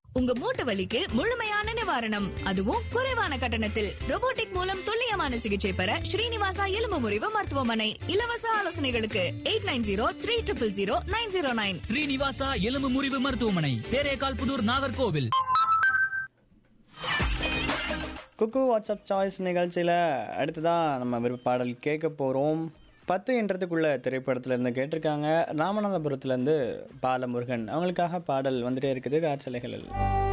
உங்க மூட்டு வலிக்கு முழுமையான நிவாரணம் அதுவும் குறைவான கட்டணத்தில் robotic மூலம் துல்லியமான சிகிச்சை பெற ஸ்ரீனிவாசா எலும்பு முறிவு மருத்துவமனை இலவச ஆலோசனைகளுக்கு eight nine zero three triple zero nine zero nine Srinivasa எலும்பு முறிவு மருத்துவமனை தேரேகால் புதூர் நாகர்கோவில் குக்கு வாட்ஸ்அப் சாய்ஸ் நிகழ்ச்சியில் அடுத்ததான் நம்ம விருப்ப பாடல் கேட்க போகிறோம் பத்து என்றதுக்குள்ள திரைப்படத்துல இருந்து கேட்டிருக்காங்க ராமநாதபுரத்துலேருந்து பாலமுருகன் அவங்களுக்காக பாடல் வந்துட்டே இருக்குது காற்றலைகளில்